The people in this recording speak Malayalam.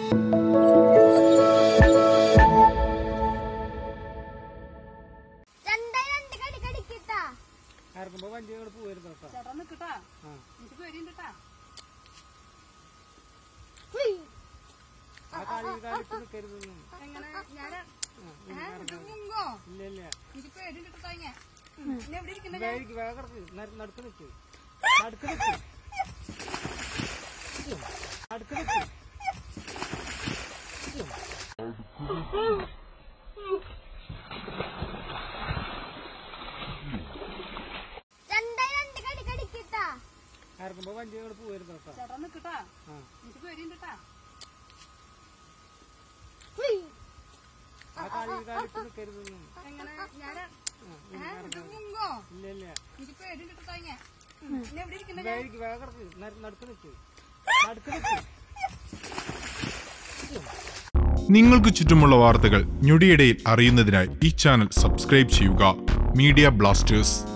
രണ്ടേ രണ്ട് കടി കടിക്കിട്ടാ ആർക്കുമ്പോ വണ്ടി അങ്ങോട്ട് പോയിരുന്നു കേട്ടോ ചേട്ടാ നിക്കട്ടാ ആ എനിക്ക് പേടിയുണ്ടാ ഹുയ്. ആ കാലി കാലിട്ട് നിൽക്കരുതൊന്നും എങ്ങനെ ഞാൻ ആ, ഇല്ല, ഇത് മുങ്ങോ ഇല്ല ഇല്ല എനിക്ക് പേടിയുണ്ടിട്ടാ ഞാൻ എന്നെ എവിടെ ഇരിക്കണ്ട വേഗം വേഗം കിടക്ക്. നട്- നടുക്ക് നിൽക്ക് നടുക്ക് നിൽക്ക് നടുക്ക് നിൽക്ക് രണ്ടേ രണ്ട് കടി കടിക്കിട്ടാ ആർക്കുമ്പോ വണ്ടി അങ്ങോട്ട് പോയിരുന്നു കേട്ടോ ചേട്ടാ നിക്കട്ടാ ആ എനിക്ക് പേടിയുണ്ടിട്ടാ ഹുയ്. ആ കാലി കാലിട്ട് നിൽക്കരുതൊന്നും എങ്ങനെ ഞാൻ ആ, ഇത് മുങ്ങോ ഇല്ല ഇല്ല എനിക്ക് പേടിയുണ്ടിട്ടാ ഞാൻ എന്നെ എവിടെ ഇരിക്കണ്ട വേഗം വേഗം കിടക്ക്. നട്- നടുക്ക് നിൽക്ക് നടുക്ക് നിൽക്ക് നിങ്ങൾക്ക് ചുറ്റുമുള്ള വാർത്തകൾ ഞൊടിയിടയിൽ അറിയുന്നതിനായി ഈ ചാനൽ സബ്സ്ക്രൈബ് ചെയ്യുക മീഡിയ ബ്ലാസ്റ്റേഴ്സ്